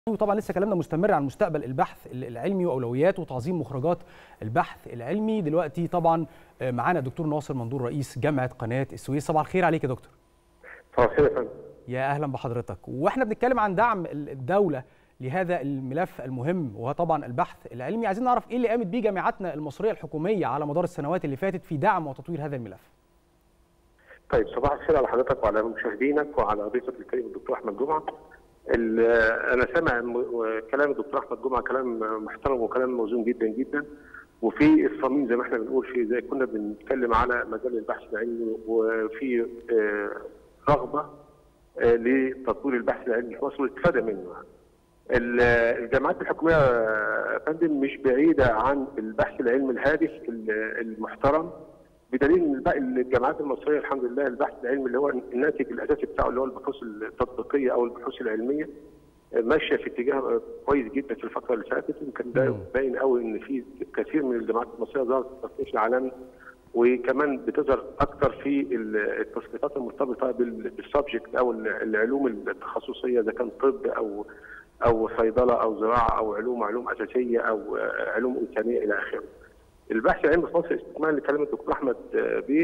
وطبعا لسه كلامنا مستمر عن مستقبل البحث العلمي واولوياته وتعظيم مخرجات البحث العلمي دلوقتي طبعا معانا الدكتور ناصر مندور رئيس جامعه قناه السويس صباح الخير عليك يا دكتور صباح الخير يا فندم يا اهلا بحضرتك واحنا بنتكلم عن دعم الدوله لهذا الملف المهم وهو طبعا البحث العلمي عايزين نعرف ايه اللي قامت بيه جامعاتنا المصريه الحكوميه على مدار السنوات اللي فاتت في دعم وتطوير هذا الملف طيب صباح الخير على حضرتك وعلى مشاهدينك وعلى ضيفك الكريم الدكتور احمد جمعه انا سامع كلام الدكتور احمد جمعه كلام محترم وكلام موزون جدا جدا وفي الصميم زي ما احنا بنقول في زي كنا بنتكلم على مجال البحث العلمي وفي رغبه لتطوير البحث العلمي في مصر والاستفاده منه الجامعات الحكوميه يا فندم مش بعيده عن البحث العلمي الهادف المحترم بدليل ان الجامعات المصريه الحمد لله البحث العلمي اللي هو الناتج الاساسي بتاعه اللي هو البحوث التطبيقيه او البحوث العلميه ماشيه في اتجاه كويس جدا في الفتره اللي فاتت يمكن ده باين قوي ان في كثير من الجامعات المصريه ظهرت في التصنيف العالمي وكمان بتظهر اكثر في التصنيفات المرتبطه بالسبجكت او العلوم التخصصيه اذا كان طب او او صيدله او زراعه او علوم علوم اساسيه او علوم انسانيه الى اخره. البحث العلمي في مصر استكمال لكلام الدكتور احمد بيه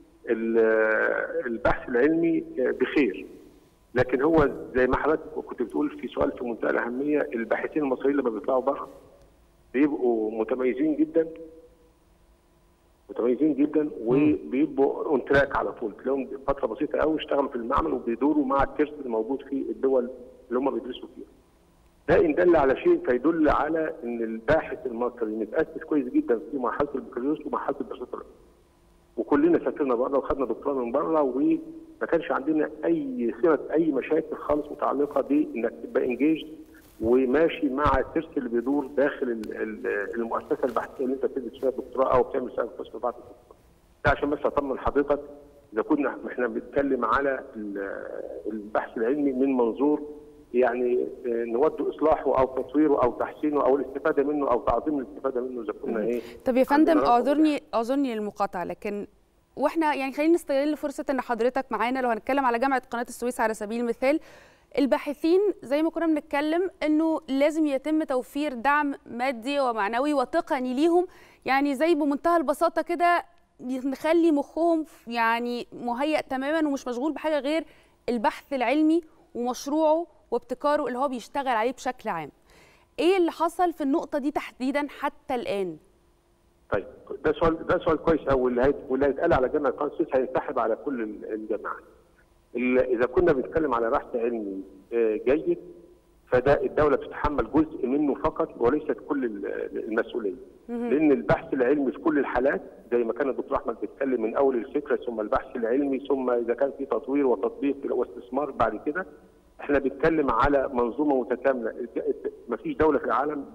البحث العلمي بخير لكن هو زي ما حضرتك كنت بتقول في سؤال في منتهى الاهميه الباحثين المصريين لما بيطلعوا بره بيبقوا متميزين جدا متميزين جدا وبيبقوا اون تراك على طول تلاقيهم فتره بسيطه قوي اشتغلوا في المعمل وبيدوروا مع الترس الموجود في الدول اللي هم بيدرسوا فيها. ده ان دل على شيء فيدل على ان الباحث المصري متاسس كويس جدا في مرحله البكالوريوس ومرحله الدراسات وكلنا سافرنا بره وخدنا دكتوراه من بره وما كانش عندنا اي صله اي مشاكل خالص متعلقه بانك تبقى انجيج وماشي مع الترس اللي بيدور داخل المؤسسه البحثيه اللي انت بتدرس فيها الدكتوراه او بتعمل فيها القسم بعد الدكتوراه. ده عشان بس اطمن حضرتك اذا كنا احنا بنتكلم على البحث العلمي من منظور يعني نود اصلاحه او تطويره او تحسينه او الاستفاده منه او تعظيم الاستفاده منه اذا كنا ايه طب يا فندم اعذرني اعذرني للمقاطعه لكن واحنا يعني خلينا نستغل فرصه ان حضرتك معانا لو هنتكلم على جامعه قناه السويس على سبيل المثال الباحثين زي ما كنا بنتكلم انه لازم يتم توفير دعم مادي ومعنوي وتقني ليهم يعني زي بمنتهى البساطه كده نخلي مخهم يعني مهيأ تماما ومش مشغول بحاجه غير البحث العلمي ومشروعه وابتكاره اللي هو بيشتغل عليه بشكل عام. ايه اللي حصل في النقطه دي تحديدا حتى الان؟ طيب ده سؤال ده سؤال كويس قوي واللي واللي هيتقال على جامعه قناه السويس هينسحب على كل الجامعات. اذا كنا بنتكلم على بحث علمي جيد فده الدوله تتحمل جزء منه فقط وليست كل المسؤوليه. لان البحث العلمي في كل الحالات زي ما كان الدكتور احمد بيتكلم من اول الفكره ثم البحث العلمي ثم اذا كان في تطوير وتطبيق واستثمار بعد كده احنا بنتكلم على منظومه متكامله ما فيش دوله في العالم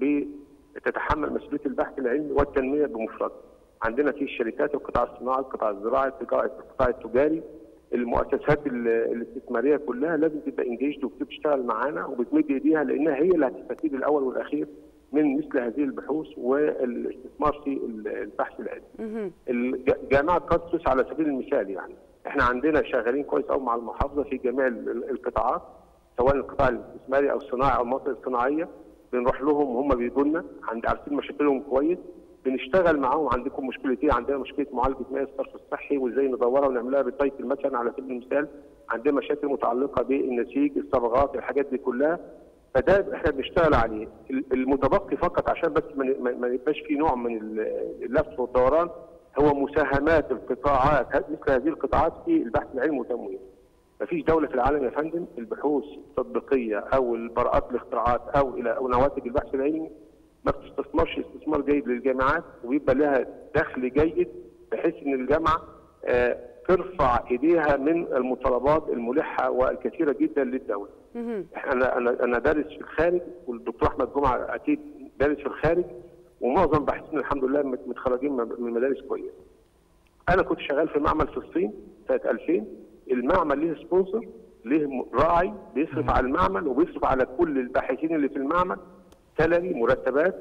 بتتحمل مسؤوليه البحث العلمي والتنميه بمفردها عندنا في الشركات القطاع الصناعي القطاع الزراعي القطاع التجاري المؤسسات الاستثماريه كلها لازم تبقى انجيجد وبتشتغل معانا وبتمد ايديها لانها هي اللي هتستفيد الاول والاخير من مثل هذه البحوث والاستثمار في البحث الاعلامي. جامعه قادسوس على سبيل المثال يعني احنا عندنا شغالين كويس قوي مع المحافظه في جميع القطاعات سواء القطاع الاستثماري او الصناعي او المناطق الصناعيه بنروح لهم وهم بيجوا لنا عند عارفين مشاكلهم كويس بنشتغل معاهم عندكم مشكله ايه؟ عندنا مشكله معالجه مياه الصرف الصحي وازاي ندورها ونعملها بالسايكل مثلا على سبيل المثال عندنا مشاكل متعلقه بالنسيج الصبغات الحاجات دي كلها فده احنا بنشتغل عليه المتبقي فقط عشان بس ما يبقاش في نوع من اللف والدوران هو مساهمات القطاعات مثل هذه القطاعات في البحث العلمي والتمويل. مفيش دوله في العالم يا فندم البحوث التطبيقيه او البراءات الاختراعات او الى او نواتج البحث العلمي ما بتستثمرش استثمار جيد للجامعات ويبقى لها دخل جيد بحيث ان الجامعه آه ترفع ايديها من المطالبات الملحه والكثيره جدا للدوله. انا انا انا دارس في الخارج والدكتور احمد جمعه اكيد دارس في الخارج ومعظم باحثين الحمد لله متخرجين من مدارس كويسه. انا كنت شغال في معمل في الصين سنه 2000 المعمل ليه سبونسر ليه راعي بيصرف على المعمل وبيصرف على كل الباحثين اللي في المعمل سالري مرتبات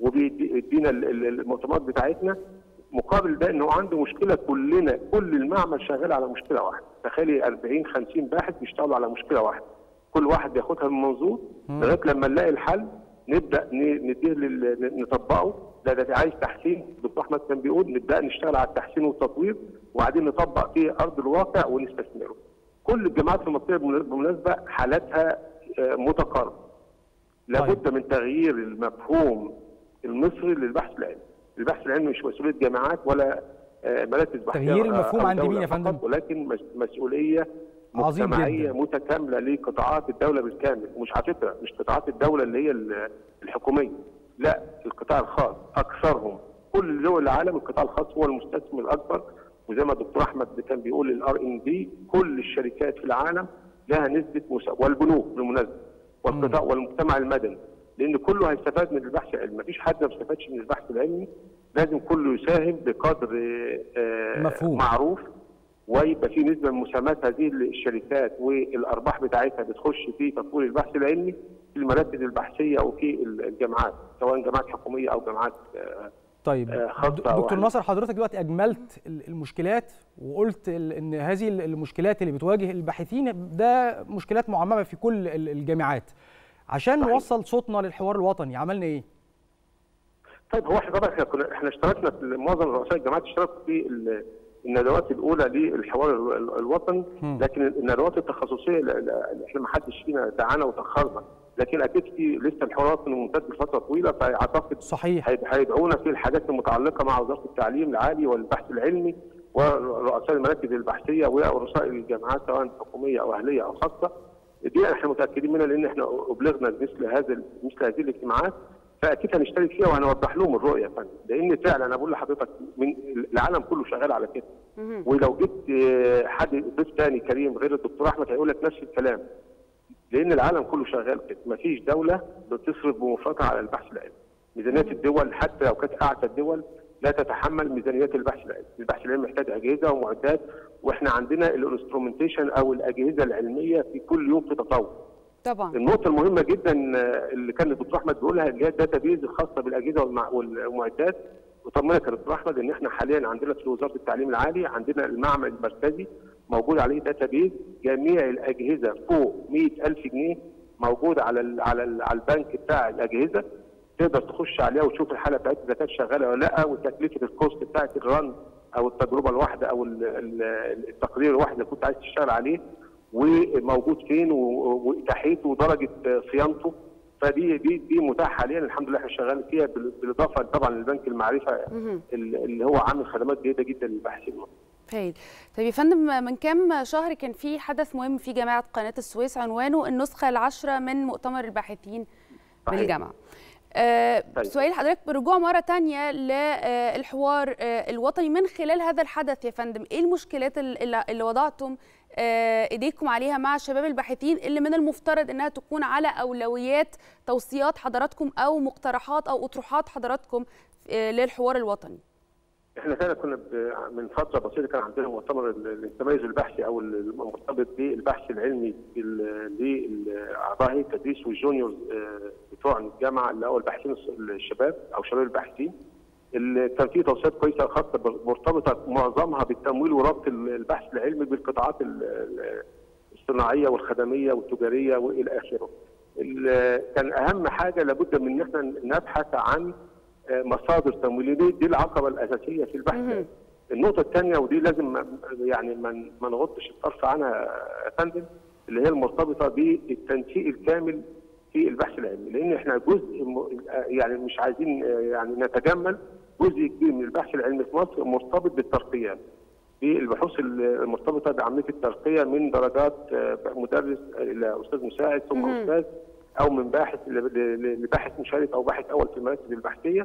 وبيدينا المؤتمرات بتاعتنا مقابل ده ان هو عنده مشكله كلنا كل المعمل شغال على مشكله واحده تخيلي 40 50 باحث بيشتغلوا على مشكله واحده كل واحد ياخدها من منظور لغايه لما نلاقي الحل نبدا ن- نديه لل- نطبقه لا ده عايز تحسين دكتور احمد كان بيقول نبدا نشتغل على التحسين والتطوير وبعدين نطبق في ارض الواقع ونستثمره. كل الجامعات في المنطقه بالمناسبه حالاتها آه، متقاربه. لابد من تغيير المفهوم المصري للبحث العلمي. البحث العلمي مش مسؤوليه جامعات ولا آه، مراكز بحثيه تغيير آه، المفهوم أو عند مين دولة يا فندم؟ فقط، ولكن مس- مسؤوليه عظيم مجتمعيه جدا. متكامله لقطاعات الدوله بالكامل مش على فكره مش قطاعات الدوله اللي هي ال- الحكوميه لا القطاع الخاص اكثرهم كل دول العالم القطاع الخاص هو المستثمر الاكبر وزي ما الدكتور احمد كان بيقول الار ان دي كل الشركات في العالم لها نسبه مسا... والبنوك بالمناسبه والقطاع والمجتمع المدني لان كله هيستفاد من البحث العلمي مفيش حد ما بيستفادش من البحث العلمي لازم كله يساهم بقدر آه، مفهوم. معروف ويبقى في نسبه من مساهمات هذه الشركات والارباح بتاعتها بتخش في تطوير البحث العلمي في المراكز البحثيه وفي الجامعات سواء جامعات حكوميه او جامعات آه، طيب آه، خاصة د- دكتور واحدة. ناصر حضرتك دلوقتي اجملت ال- المشكلات وقلت ال- ان هذه ال- المشكلات اللي بتواجه الباحثين ده مشكلات معممه في كل ال- الجامعات عشان صحيح. نوصل صوتنا للحوار الوطني عملنا ايه طيب هو احنا طبعا احنا كنا احنا اشتركنا في معظم رؤساء الجامعات اشتركوا في ال- الندوات الاولى للحوار ال- ال- الوطني مم. لكن الندوات التخصصيه لا- لا- احنا ما حدش فينا دعانا وتاخرنا لكن اكيد في لسه الحوار الوطني ممتد لفتره طويله فاعتقد صحيح هيد- هيدعونا في الحاجات المتعلقه مع وزاره التعليم العالي والبحث العلمي ورؤساء المراكز البحثيه ورؤساء الجامعات سواء حكوميه او اهليه او خاصه دي احنا متاكدين منها لان احنا ابلغنا مثل هذا مثل هذه الاجتماعات فاكيد هنشترك فيها وهنوضح لهم الرؤيه يا فندم لان فعلا انا بقول لحضرتك من العالم كله شغال على كده مهم. ولو جبت آه، حد ضيف ثاني كريم غير الدكتور احمد هيقول لك نفس الكلام لان العالم كله شغال كده مفيش دوله بتصرف بمفردها على البحث العلمي ميزانيات الدول حتى لو كانت اعتى الدول لا تتحمل ميزانيات البحث العلمي البحث العلمي محتاج اجهزه ومعدات واحنا عندنا الانسترومنتيشن او الاجهزه العلميه في كل يوم في تطور طبعا النقطة المهمة جدا آه، اللي كان الدكتور أحمد بيقولها اللي هي الداتا بيز الخاصة بالأجهزة والمع- والمعدات وطمنك يا دكتور أحمد إن إحنا حاليا عندنا في وزارة التعليم العالي عندنا المعمل المركزي موجود عليه داتا بيز جميع الأجهزة فوق 100000 جنيه موجود على ال على ال على البنك بتاع الأجهزة تقدر تخش عليها وتشوف الحالة بتاعتها إذا كانت شغالة ولا لا وتكلفة الكوست بتاعت الرن أو التجربة الواحدة أو ال- ال- التقرير الواحد اللي كنت عايز تشتغل عليه وموجود فين و- واتاحيته ودرجه صيانته فدي دي دي متاحه حاليا الحمد لله احنا شغالين فيها بال- بالاضافه طبعا للبنك المعرفه مهم. ال- اللي هو عامل خدمات جيده جدا للباحثين هايل طيب يا فندم من كام شهر كان في حدث مهم في جامعة قناة السويس عنوانه النسخة العاشرة من مؤتمر الباحثين صحيح. بالجامعة آه طيب. سؤال حضرتك برجوع مرة تانية للحوار آه الوطني من خلال هذا الحدث يا فندم ايه المشكلات اللي, اللي وضعتم آه ايديكم عليها مع شباب الباحثين اللي من المفترض انها تكون على اولويات توصيات حضراتكم او مقترحات او اطروحات حضراتكم آه للحوار الوطني احنا فعلا كنا ب- من فتره بسيطه كان عندنا مؤتمر ال- التميز البحثي او المرتبط بالبحث العلمي بال- لاعضاء هيئه التدريس والجونيورز آه، بتوع الجامعه اللي هو الباحثين الص- الشباب او شباب الباحثين اللي كان فيه توصيات كويسه خاصه ب- مرتبطه معظمها بالتمويل وربط ال- البحث العلمي بالقطاعات ال- ال- الصناعيه والخدميه والتجاريه والى اخره. ال- كان اهم حاجه لابد من ان احنا نبحث عن آه، مصادر تمويليه دي, دي العقبه الاساسيه في البحث مهم. النقطه الثانيه ودي لازم ما- يعني ما ما نغطش الطرف عنها يا فندم اللي هي المرتبطه بالتنسيق الكامل في البحث العلمي لان احنا جزء م- يعني مش عايزين آه، يعني نتجمل جزء كبير من البحث العلمي في مصر مرتبط بالترقيات بالبحوث المرتبطه بعمليه الترقيه من درجات آه، مدرس الى استاذ مساعد ثم مهم. استاذ او من باحث ل- ل- لباحث مشارك او باحث اول في المراكز البحثيه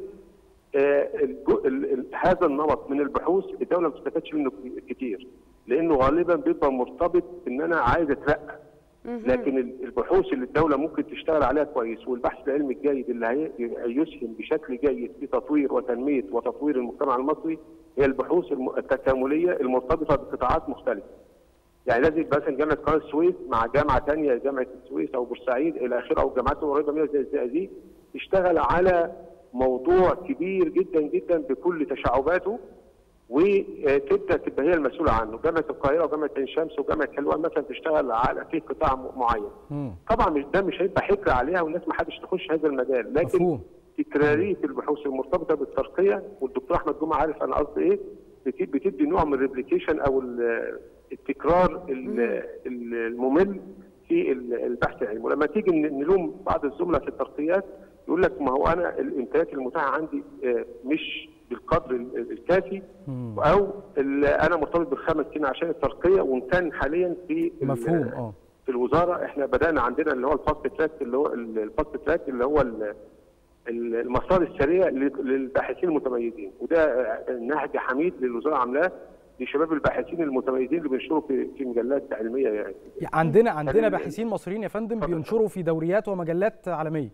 آه، الجو- ال- ال- هذا النمط من البحوث الدوله ما بتستفادش منه كتير لانه غالبا بيبقى مرتبط ان انا عايز اترقى مهم. لكن ال- البحوث اللي الدوله ممكن تشتغل عليها كويس والبحث العلمي الجيد اللي هي- يسهم بشكل جيد في تطوير وتنميه وتطوير المجتمع المصري هي البحوث الم- التكامليه المرتبطه بقطاعات مختلفه. يعني لازم مثلا جامعه قناه السويس مع جامعه ثانيه جامعه السويس او بورسعيد الى اخره او الجامعات القريبه منها زي الزقازيق تشتغل على موضوع كبير جدا جدا بكل تشعباته وتبدا تبقى هي المسؤوله عنه جامعه القاهره وجامعه عين شمس وجامعه حلوان مثلا تشتغل على في قطاع م- معين مم. طبعا مش ده مش هيبقى حكر عليها والناس ما حدش تخش هذا المجال لكن مفهوم. تكراريه البحوث المرتبطه بالترقيه والدكتور احمد جمعه عارف انا قصدي ايه بت- بتدي نوع من الريبليكيشن او ال- التكرار ال- ال- الممل في ال- البحث العلمي ولما تيجي ن- نلوم بعض الزملاء في الترقيات يقول لك ما هو انا الامكانيات المتاحه عندي آه، مش بالقدر ال- الكافي مم. او ال- انا مرتبط بالخمس سنين عشان الترقيه وان كان حاليا في ال- مفهوم اه في الوزاره احنا بدانا عندنا اللي هو الفاست تراك اللي هو ال- الفاست تراك اللي هو ال- ال- المسار السريع لل- للباحثين المتميزين وده آه، نهج حميد للوزاره عاملاه لشباب الباحثين المتميزين اللي بينشروا في في مجلات علميه يعني عندنا عندنا خلينا- باحثين مصريين يا فندم اتفضل. بينشروا في دوريات ومجلات عالميه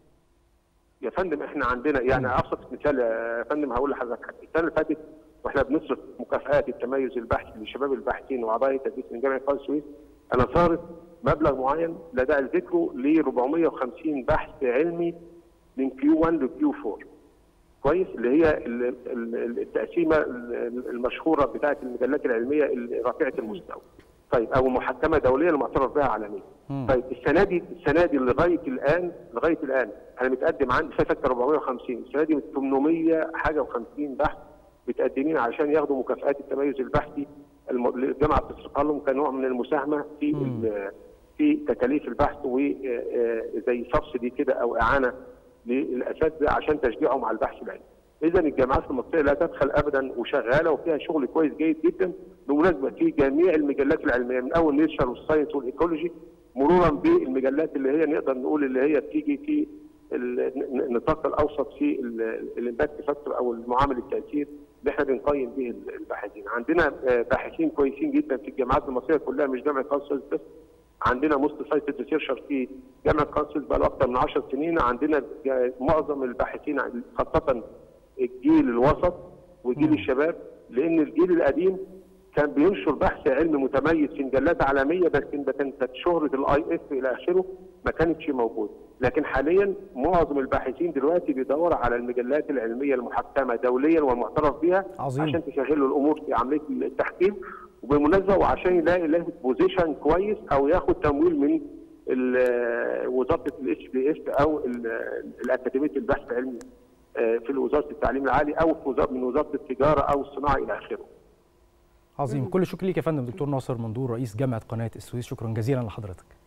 يا فندم احنا عندنا يعني ابسط مثال يا فندم هقول لحضرتك حاجه السنه اللي فاتت واحنا بنصرف مكافآت التميز البحثي لشباب الباحثين واعضاء التدريس من جامعه قناه السويس انا صارف مبلغ معين لا داعي لذكره ل 450 بحث علمي من كيو 1 لكيو 4 كويس اللي هي ال- ال- التقسيمه ال- المشهوره بتاعه المجلات العلميه رافعه المستوى طيب او محكمه دوليه المعترف بها عالميا مم. طيب السنه دي السنه دي لغايه الان لغايه الان انا متقدم عندي سنه 450 السنه دي 800 حاجه و50 بحث متقدمين عشان ياخدوا مكافآت التميز البحثي الم- اللي الجامعه بتصرفها لهم كنوع من المساهمه في مم. ال- في تكاليف البحث وزي سبسيدي كده او اعانه للاساتذه عشان تشجيعهم على البحث العلمي. اذا الجامعات المصريه لا تبخل ابدا وشغاله وفيها شغل كويس جيد جدا بالمناسبه في جميع المجلات العلميه من اول نيتشر والساينس والايكولوجي مرورا بالمجلات اللي هي نقدر نقول اللي هي بتيجي في ال- النطاق الاوسط في الامباكت فاكتور او المعامل التاثير اللي احنا بنقيم به الباحثين. عندنا آه، باحثين كويسين جدا في الجامعات المصريه كلها مش جامعه قنصل بس عندنا موست سايتد ريسيرشر في جامعه قنصل بقى له اكثر من 10 سنين عندنا جا- معظم الباحثين عن- خاصه الجيل الوسط وجيل الشباب لان الجيل القديم كان بينشر بحث علمي متميز في مجلات عالميه بس ده كانت شهره الاي اف الى اخره ما كانتش موجود لكن حاليا معظم الباحثين دلوقتي بيدوروا على المجلات العلميه المحكمه دوليا والمعترف بها عظيم. عشان تسهل له الامور في عمليه التحكيم وبالمناسبه وعشان يلاقي له بوزيشن كويس او ياخد تمويل من ال- وزاره الاتش بي اس او ال- الاكاديميه البحث العلمي آه، في وزاره التعليم العالي او في وزاره من وزاره التجاره او الصناعه الى اخره. عظيم كل الشكر ليك يا فندم دكتور ناصر مندور رئيس جامعه قناه السويس شكرا جزيلا لحضرتك